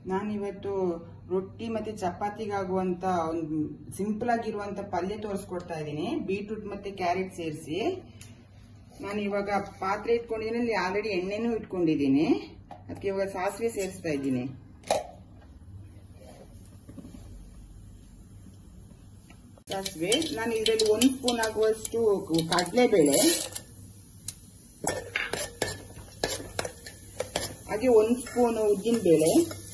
ನಾನಿವತ್ತು ರೊಟ್ಟಿ ಮತ್ತೆ ಚಪಾತಿಗಾಗುವಂತ ಒಂದು ಸಿಂಪಲ್ ಆಗಿರುವಂತ ಪಲ್ಯ ತೋರಿಸ್ಕೊಡ್ತಾ ಇದ್ದೀನಿ ಬೀಟ್ರೂಟ್ ಮತ್ತೆ ಕ್ಯಾರೆಟ್ ಸೇರಿಸಿ ನಾನು ಇವಾಗ ಪಾತ್ರೆ ಇಟ್ಕೊಂಡಿದ್ದೀನಿ ಅಲ್ಲಿ ಆಲ್ರೆಡಿ ಎಣ್ಣೆನೂ ಇಟ್ಕೊಂಡಿದ್ದೀನಿ ಅದಕ್ಕೆ ಇವಾಗ ಸಾಸಿವೆ ಸೇರಿಸ್ತಾ ಇದ್ದೀನಿ ಸಾಸಿವೆ ನಾನು ಇದರಲ್ಲಿ ಒಂದು ಸ್ಪೂನ್ ಆಗುವಷ್ಟು ಕಡಲೆಬೇಳೆ ಹಾಗೆ ಒಂದು ಸ್ಪೂನ್ ಉದ್ದಿನ ಬೇಳೆ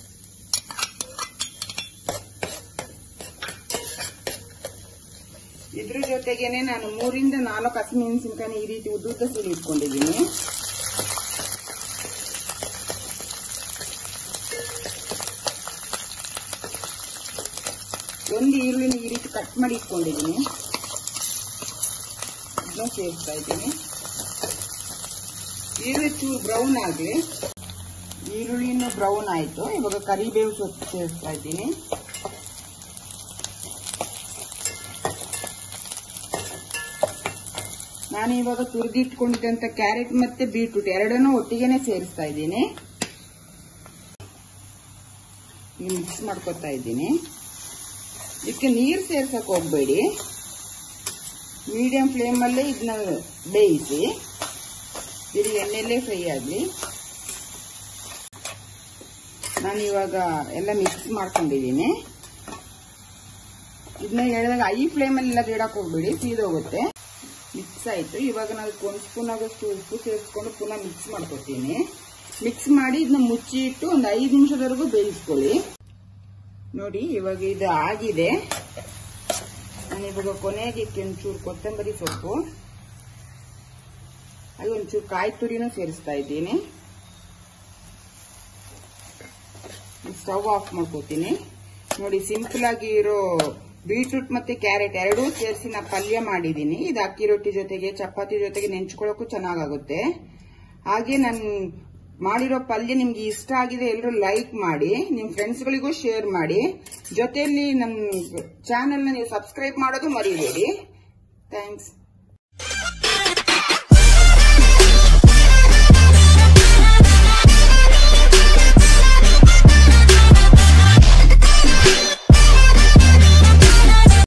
ಇದ್ರ ಜೊತೆಗೇನೆ ನಾನು ಮೂರಿಂದ ನಾಲ್ಕು ಹಸಿಮೆಣಸಿನ್ಕಾಯಿ ಈ ರೀತಿ ಉದ್ದುದ್ದ ಸೀಳಿ ಇಟ್ಕೊಂಡಿದ್ದೀನಿ ಒಂದು ಈರುಳ್ಳಿನ ಈ ರೀತಿ ಕಟ್ ಮಾಡಿ ಇಟ್ಕೊಂಡಿದ್ದೀನಿ ಇದನ್ನ ಸೇರಿಸ್ತಾ ಇದ್ದೀನಿ ಈರುಳ್ಳಿ ಚೂರು ಬ್ರೌನ್ ಆಗಲಿ ಈರುಳ್ಳಿನೂ ಬ್ರೌನ್ ಆಯಿತು ಇವಾಗ ಕರಿಬೇವು ಸೊಪ್ಪು ಸೇರಿಸ್ತಾ ಇದ್ದೀನಿ ನಾನು ಇವಾಗ ತುರಿದಿಟ್ಕೊಂಡಿದ್ದಂತ ಕ್ಯಾರೆಟ್ ಮತ್ತೆ ಬೀಟ್ರೂಟ್ ಎರಡನ್ನೂ ಒಟ್ಟಿಗೆನೆ ಸೇರಿಸ್ತಾ ಇದ್ದೀನಿ ಮಿಕ್ಸ್ ಮಾಡ್ಕೊತಾ ಇದ್ದೀನಿ ಇದಕ್ಕೆ ನೀರು ಸೇರ್ಸಕ್ ಹೋಗ್ಬೇಡಿ ಮೀಡಿಯಂ ಫ್ಲೇಮಲ್ಲೇ ಇದನ್ನ ಬೇಯಿಸಿ ಇದು ಎಣ್ಣೆಲ್ಲೇ ಫ್ರೈ ಆಗಲಿ ನಾನು ಇವಾಗ ಎಲ್ಲ ಮಿಕ್ಸ್ ಮಾಡ್ಕೊಂಡಿದ್ದೀನಿ ಇದನ್ನ ಹೇಳಿದಾಗ ಐ ಫ್ಲೇಮಲ್ಲಿ ಎಲ್ಲ ಇಡಕ್ ಹೋಗ್ಬೇಡಿ ಸೀದೋಗುತ್ತೆ ಮಿಕ್ಸ್ ಆಯ್ತು ಇವಾಗ ನಾವು ಒಂದು ಸ್ಪೂನ್ ಆಗೋಷ್ಟು ಉಪ್ಪು ಸೇರಿಸ್ಕೊಂಡು ಪುನಃ ಮಿಕ್ಸ್ ಮಾಡ್ಕೊತೀನಿ ಮಿಕ್ಸ್ ಮಾಡಿ ಇದನ್ನ ಮುಚ್ಚಿ ಇಟ್ಟು ಒಂದು ಐದು ನಿಮಿಷದವರೆಗೂ ಬೇಯಿಸ್ಕೊಳ್ಳಿ ನೋಡಿ ಇವಾಗ ಇದು ಆಗಿದೆ ನಾನು ಇವಾಗ ಕೊನೆಗೆ ಒಂಚೂರು ಕೊತ್ತಂಬರಿ ಸೊಪ್ಪು ಹಾಗೆ ಒಂಚೂರು ಕಾಯಿ ತುರಿನೂ ಸೇರಿಸ್ತಾ ಇದ್ದೀನಿ ಸ್ಟವ್ ಆಫ್ ಮಾಡ್ಕೋತೀನಿ ನೋಡಿ ಸಿಂಪಲ್ ಆಗಿ ಇರೋ ಬೀಟ್ರೂಟ್ ಮತ್ತೆ ಕ್ಯಾರೆಟ್ ಎರಡೂ ಸೇರಿಸಿ ನಾ ಪಲ್ಯ ಮಾಡಿದ್ದೀನಿ ಇದು ಅಕ್ಕಿ ರೊಟ್ಟಿ ಜೊತೆಗೆ ಚಪಾತಿ ಜೊತೆಗೆ ನೆಂಚ್ಕೊಳ್ಳೋಕ್ಕೂ ಚೆನ್ನಾಗಾಗುತ್ತೆ ಹಾಗೆ ನಾನು ಮಾಡಿರೋ ಪಲ್ಯ ನಿಮ್ಗೆ ಇಷ್ಟ ಆಗಿದೆ ಎಲ್ಲರೂ ಲೈಕ್ ಮಾಡಿ ನಿಮ್ ಫ್ರೆಂಡ್ಸ್ಗಳಿಗೂ ಶೇರ್ ಮಾಡಿ ಜೊತೆಯಲ್ಲಿ ನಮ್ಮ ಚಾನೆಲ್ನ ನೀವು ಸಬ್ಸ್ಕ್ರೈಬ್ ಮಾಡೋದು ಮರಿಬೇಡಿ ಥ್ಯಾಂಕ್ಸ್